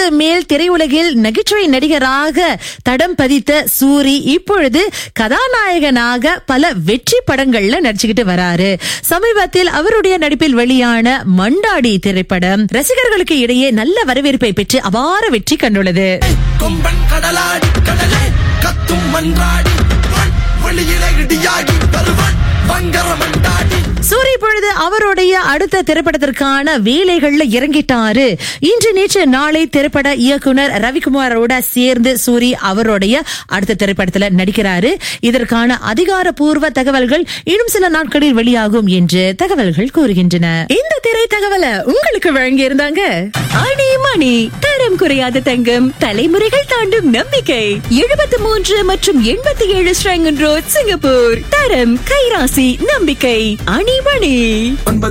வருடங்களுக்கு மேல் திரையுலகில் நகைச்சுவை நடிகராக தடம் பதித்த சூரி இப்பொழுது கதாநாயகனாக பல வெற்றி படங்கள்ல நடிச்சுக்கிட்டு வராரு சமீபத்தில் அவருடைய நடிப்பில் வெளியான மண்டாடி திரைப்படம் ரசிகர்களுக்கு இடையே நல்ல வரவேற்பை பெற்று அபார வெற்றி கண்டுள்ளது கொம்பன் கடலாடி கடலே கத்தும் மன்றாடி வன் வெளியில இடியாகி வருவன் வங்கர மண்டாடி சூரி இப்பொழுது அவருடைய அடுத்த திரைப்படத்திற்கான வேலைகள்ல இறங்கிட்டாரு இன்று நேற்று நாளை திரைப்பட இயக்குனர் ரவிக்குமாரோட சேர்ந்து சூரி அவருடைய அடுத்த திரைப்படத்துல நடிக்கிறாரு இதற்கான அதிகாரப்பூர்வ தகவல்கள் இன்னும் சில நாட்களில் வெளியாகும் என்று தகவல்கள் கூறுகின்றன இந்த திரை தகவலை உங்களுக்கு வழங்கி இருந்தாங்க அணி மணி தரம் குறையாத தங்கம் தலைமுறைகள் தாண்டும் நம்பிக்கை எழுபத்தி மூன்று மற்றும் எண்பத்தி ஏழு ஸ்ரங்கன் ரோட் சிங்கப்பூர் தரம் கைராசி நம்பிக்கை அணி மணி ஒன்பது